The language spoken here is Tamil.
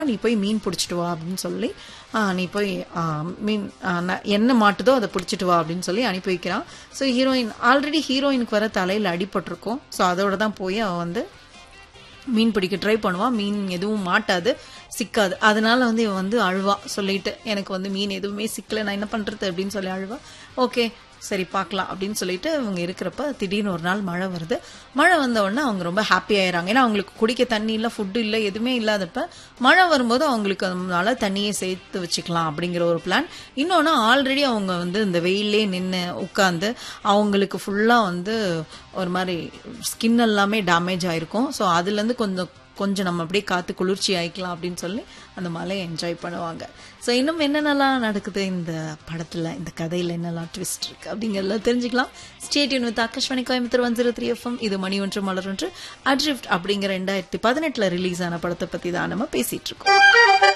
நீ போய் மீன் பிடிச்சிட்டு வா அப்படின்னு சொல்லி ஆ, நீ போய் ஆ, மீன் ஆ, ந- என்ன மாட்டுதோ அதை பிடிச்சிட்டு வா அப்படின்னு சொல்லி அனுப்பி வைக்கிறான் ஸோ ஹீரோயின் ஆல்ரெடி ஹீரோயினுக்கு வர தலையில் அடிபட்டிருக்கும் ஸோ அதோட தான் போய் அவன் வந்து மீன் பிடிக்க ட்ரை பண்ணுவான் மீன் எதுவும் மாட்டாது சிக்காது அதனால வந்து இவன் வந்து அழுவா சொல்லிட்டு எனக்கு வந்து மீன் எதுவுமே சிக்கல நான் என்ன பண்றது அப்படின்னு சொல்லி அழுவா ஓகே சரி பார்க்கலாம் அப்படின்னு சொல்லிட்டு இவங்க இருக்கிறப்ப திடீர்னு ஒரு நாள் மழை வருது மழை வந்த உடனே அவங்க ரொம்ப ஹாப்பி ஆயிடுறாங்க ஏன்னா அவங்களுக்கு குடிக்க தண்ணி இல்லை ஃபுட்டு இல்லை எதுவுமே இல்லாதப்ப மழை வரும்போது அவங்களுக்கு அதனால தண்ணியை சேர்த்து வச்சுக்கலாம் அப்படிங்கிற ஒரு பிளான் இன்னொன்று ஆல்ரெடி அவங்க வந்து இந்த வெயிலே நின்று உட்காந்து அவங்களுக்கு ஃபுல்லாக வந்து ஒரு மாதிரி ஸ்கின் எல்லாமே டேமேஜ் ஆயிருக்கும் ஸோ அதுலேருந்து கொஞ்சம் கொஞ்சம் நம்ம அப்படியே காத்து குளிர்ச்சி ஆயிக்கலாம் அப்படின்னு சொல்லி அந்த மலையை என்ஜாய் பண்ணுவாங்க ஸோ இன்னும் என்னென்னலாம் நடக்குது இந்த படத்தில் இந்த கதையில் என்னெல்லாம் ட்விஸ்ட் இருக்கு அப்படிங்கிறதெல்லாம் தெரிஞ்சுக்கலாம் stay tuned with Akashvani Coimbatore one zero three FM இது மணி ஒன்று மலர் ஒன்று அட்ரிஃப்ட் அப்படிங்கிற ரெண்டாயிரத்தி பதினெட்டில் ரிலீஸ் ஆன படத்தை பற்றி தான் நம்ம பேசிட்டு இருக்கோம்